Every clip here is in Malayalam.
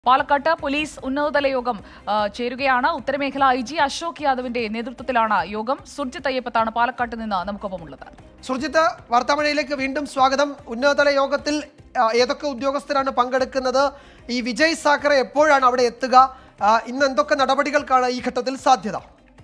പാലക്കാട്ട് പോലീസ് ഉന്നതതല യോഗം ആ, ചേരുകയാണ് ഉത്തരമേഖല ഐ ജി അശോക് യാദവിന്റെ നേതൃത്വത്തിലാണ് യോഗം സുർജിത് അയ്യപ്പത്താണ് പാലക്കാട്ട് നിന്ന് നമുക്കൊപ്പമുള്ളത് സുർജിത്ത് വാർത്താമഴയിലേക്ക് വീണ്ടും സ്വാഗതം ഉന്നതതല യോഗത്തിൽ ആ, ഏതൊക്കെ ഉദ്യോഗസ്ഥരാണ് പങ്കെടുക്കുന്നത് ഈ വിജയ് സാക്കറെ എപ്പോഴാണ് അവിടെ എത്തുക ആ, ഇന്ന് എന്തൊക്കെ നടപടികൾക്കാണ് ഈ ഘട്ടത്തിൽ സാധ്യത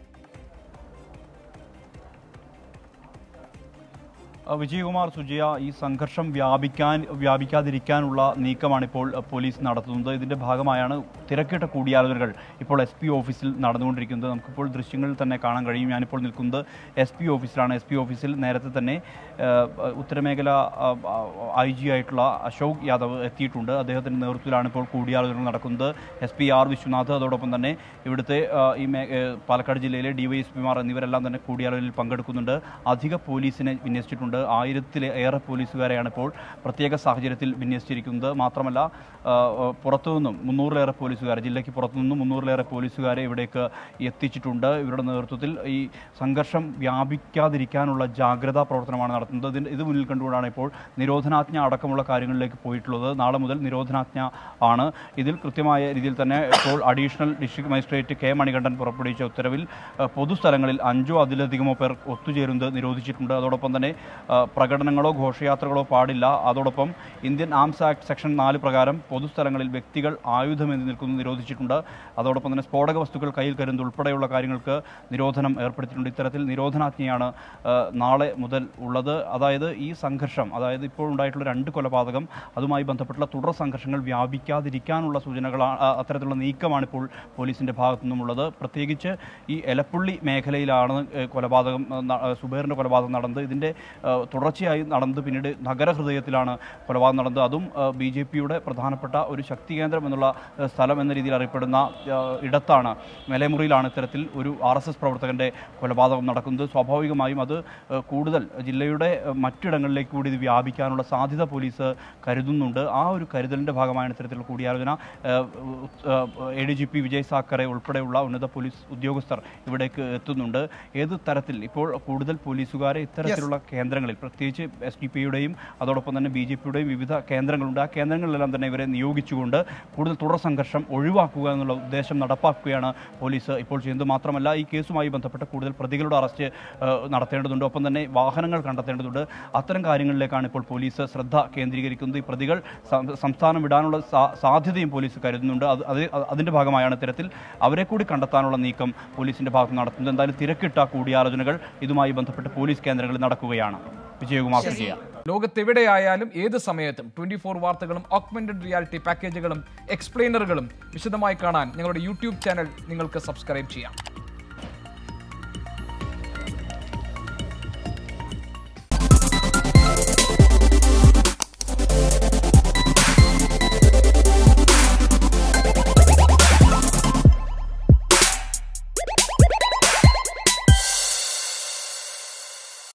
അഹ് വിജയകുമാർ സുജയ ഈ സംഘർഷം വ്യാപിക്കാൻ വ്യാപിക്കാതിരിക്കാനുള്ള നീക്കമാണ് ഇപ്പോൾ അഹ് പോലീസ് നടത്തുന്നത് ഇതിന്റെ ഭാഗമായാണ് തിരക്കിട്ട കൂടിയാലോചനകൾ ഇപ്പോൾ എസ് പി ഓഫീസിൽ നടന്നുകൊണ്ടിരിക്കുന്നത് നമുക്കിപ്പോൾ ദൃശ്യങ്ങളിൽ തന്നെ കാണാൻ കഴിയും ഞാനിപ്പോൾ നിൽക്കുന്നത് എസ് പി ഓഫീസിലാണ് എസ് പി ഓഫീസിൽ നേരത്തെ തന്നെ ആഹ്, ഉത്തരമേഖല ഐ ജി ആയിട്ടുള്ള അശോക് യാദവ് എത്തിയിട്ടുണ്ട് അദ്ദേഹത്തിന്റെ നേതൃത്വത്തിലാണ് ഇപ്പോൾ കൂടിയാലോചനകൾ നടക്കുന്നത് എസ് പി ആർ വിശ്വനാഥ് അതോടൊപ്പം തന്നെ ഇവിടുത്തെ ആഹ്, ഈ മേ ഏഹ്, പാലക്കാട് ജില്ലയിലെ ഡിവൈഎസ്പിമാർ എന്നിവരെല്ലാം തന്നെ കൂടിയാലോചനയിൽ പങ്കെടുക്കുന്നുണ്ട് അധിക പോലീസിനെ വിന്യസിച്ചിട്ടുണ്ട് ആയിരത്തിലേറെ പോലീസുകാരെയാണ് ഇപ്പോൾ പ്രത്യേക സാഹചര്യത്തിൽ വിന്യസിച്ചിരിക്കുന്നത് മാത്രമല്ല ആ, ആ, പുറത്തുനിന്നും മുന്നൂറിലേറെ പോലീസുകാർ ജില്ലയ്ക്ക് പുറത്തുനിന്നും മുന്നൂറിലേറെ പോലീസുകാരെ ഇവിടേക്ക് എത്തിച്ചിട്ടുണ്ട് ഇവരുടെ നേതൃത്വത്തിൽ ഈ സംഘർഷം വ്യാപിക്കാതിരിക്കാനുള്ള ജാഗ്രതാ പ്രവർത്തനമാണ് നടത്തുന്നത് ഇതിന് ഇത് മുന്നിൽ കണ്ടുകൊണ്ടാണ് ഇപ്പോൾ നിരോധനാജ്ഞ അടക്കമുള്ള കാര്യങ്ങളിലേക്ക് പോയിട്ടുള്ളത് നാളെ മുതൽ നിരോധനാജ്ഞ ആണ് ഇതിൽ കൃത്യമായ രീതിയിൽ തന്നെ ഇപ്പോൾ additional district magistrate K Manikandan പുറപ്പെടുവിച്ച ഉത്തരവിൽ ആ, പൊതുസ്ഥലങ്ങളിൽ അഞ്ചോ അതിലധികമോ പേർ ഒത്തുചേരുന്നത് നിരോധിച്ചിട്ടുണ്ട് അതോടൊപ്പം തന്നെ ആ, പ്രകടനങ്ങളോ ഘോഷയാത്രകളോ പാടില്ല അതോടൊപ്പം ഇന്ത്യൻ ആംസ് ആക്ട് സെക്ഷൻ നാല് പ്രകാരം പൊതുസ്ഥലങ്ങളിൽ വ്യക്തികൾ ആയുധമേന്തി നിൽക്കുന്നത് നിരോധിച്ചിട്ടുണ്ട് അതോടൊപ്പം തന്നെ സ്ഫോടക വസ്തുക്കൾ കയ്യിൽ കരുതുന്നത് ഉൾപ്പെടെയുള്ള കാര്യങ്ങൾക്ക് നിരോധനം ഏർപ്പെടുത്തിയിട്ടുണ്ട് ഇത്തരത്തിൽ നിരോധനാജ്ഞയാണ് ആ, നാളെ മുതൽ ഉള്ളത് അതായത് ഈ സംഘർഷം അതായത് ഇപ്പോൾ ഉണ്ടായിട്ടുള്ള രണ്ട് കൊലപാതകം അതുമായി ബന്ധപ്പെട്ടുള്ള തുടർ സംഘർഷങ്ങൾ വ്യാപിക്കാതിരിക്കാനുള്ള സൂചനകളാണ് ആ, അത്തരത്തിലുള്ള നീക്കമാണ് ഇപ്പോൾ പോലീസിന്റെ ഭാഗത്തു നിന്നുമുള്ളത് പ്രത്യേകിച്ച് ഈ എലപ്പുള്ളി മേഖലയിലാണ് ഏഹ്, കൊലപാതകം ഏഹ്, ന- ഏഹ്, സുബൈറിന്റെ കൊലപാതകം നടന്നത് ഇതിന്റെ ഏഹ്, തുടർച്ചയായി നടന്നത് പിന്നീട് നഗരഹൃദയത്തിലാണ് കൊലപാതകം നടന്നത് അതും ബി ജെ പിയുടെ പ്രധാനപ്പെട്ട ഒരു ശക്തി കേന്ദ്രം എന്നുള്ള ഏഹ്, സ്ഥലം എന്ന രീതിയിൽ അറിയപ്പെടുന്ന ഏഹ്, ഇടത്താണ് മെലമുറിയിലാണ് ഇത്തരത്തിൽ ഒരു ആർ എസ് എസ് പ്രവർത്തകന്റെ കൊലപാതകം നടക്കുന്നത് സ്വാഭാവികമായും അത് ഏഹ്, കൂടുതൽ ജില്ലയുടെ ഏഹ്, മറ്റിടങ്ങളിലേക്ക് കൂടി ഇത് വ്യാപിക്കാനുള്ള സാധ്യത പോലീസ് കരുതുന്നുണ്ട് ആ ഒരു കരുതലിന്റെ ഭാഗമാണ് ഇത്തരത്തിലുള്ള കൂടിയാലോചന A D G P Vijay Sakhare ഉൾപ്പെടെയുള്ള ഉന്നത പോലീസ് ഉദ്യോഗസ്ഥർ ഇവിടേക്ക് എത്തുന്നുണ്ട് ഏത് തരത്തിൽ ഇപ്പോൾ കൂടുതൽ പോലീസുകാരെ ഇത്തരത്തിലുള്ള കേന്ദ്രങ്ങളിൽ പ്രത്യേകിച്ച് എസ് ഡി പിയുടെയും അതോടൊപ്പം തന്നെ ബി ജെ പിയുടെയും വിവിധ കേന്ദ്രങ്ങളുണ്ട് ആ കേന്ദ്രങ്ങളിലെല്ലാം തന്നെ ഇവരെ നിയോഗിച്ചുകൊണ്ട് കൂടുതൽ തുടർ സംഘർഷം ഒഴിവാക്കുക എന്നുള്ള ഉദ്ദേശം നടപ്പാക്കുകയാണ് പോലീസ് ഇപ്പോൾ ചെയ്യുന്നത് മാത്രമല്ല ഈ കേസുമായി ബന്ധപ്പെട്ട കൂടുതൽ പ്രതികളുടെ അറസ്റ്റ് ഏഹ്, നടത്തേണ്ടതുണ്ട് ഒപ്പം തന്നെ വാഹനങ്ങൾ കണ്ടെത്തേണ്ടതുണ്ട് അത്തരം കാര്യങ്ങളിലേക്കാണ് ഇപ്പോൾ പോലീസ് ശ്രദ്ധ കേന്ദ്രീകരിക്കുന്നത് ഈ പ്രതികൾ സം- സംസ്ഥാനം വിടാനുള്ള സാ- സാധ്യതയും പോലീസ് കരുതുന്നുണ്ട് അത് അത് അതിന്റെ ഭാഗമായാണ് ഇത്തരത്തിൽ അവരെ കൂടി കണ്ടെത്താനുള്ള നീക്കം പോലീസിന്റെ ഭാഗത്ത് നടത്തുന്നത് എന്തായാലും തിരക്കിട്ട കൂടിയാലോചനകൾ ഇതുമായി ബന്ധപ്പെട്ട് പോലീസ് കേന്ദ്രങ്ങളിൽ നടക്കുകയാണ് വിജയകുമാർ വിജയ ലോകത്തെവിടെയായാലും ഏത് സമയത്തും ട്വന്റി ഫോർ വാർത്തകളും ഓഗ്മെന്റഡ് റിയാലിറ്റി പാക്കേജുകളും എക്സ്പ്ലെയിനറുകളും വിശദമായി കാണാൻ ഞങ്ങളുടെ യൂട്യൂബ് ചാനൽ നിങ്ങൾക്ക് സബ്സ്ക്രൈബ് ചെയ്യാം